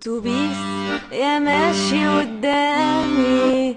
أوتوبيس يا ماشي قدامي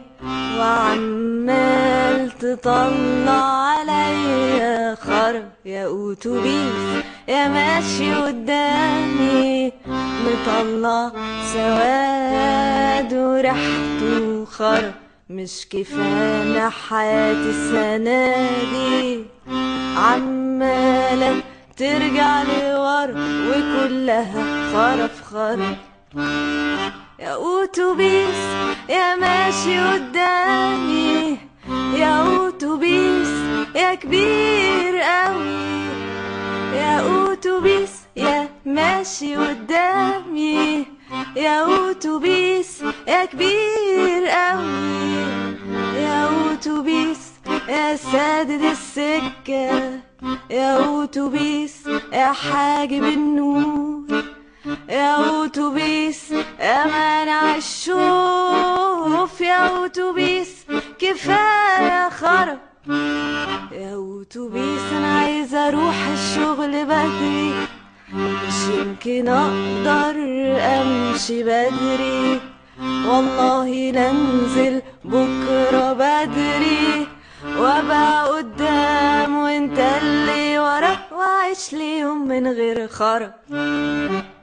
وعمال تطلع عليا خرب يا أوتوبيس يا ماشي قدامي مطلع سواد وريحته خرب مش كفاية حياتي السنة دي عمالة ترجع لورا وكلها خرف خرف يا أوتوبيس يا ماشي قدامي يا أوتوبيس يا كبير قوي يا أوتوبيس يا ماشي قدامي يا أوتوبيس يا كبير قوي يا أوتوبيس يا سادد السكة يا أوتوبيس يا حاجب النور يا أوتوبيس يا مانع الشوف يا أوتوبيس كفاية خرب يا أوتوبيس أنا عايزة أروح الشغل بدري مش يمكن أقدر أمشي بدري والله ننزل بكرة بدري وابقى قدام وانت اللي ورا وعيش لي يوم من غير خرب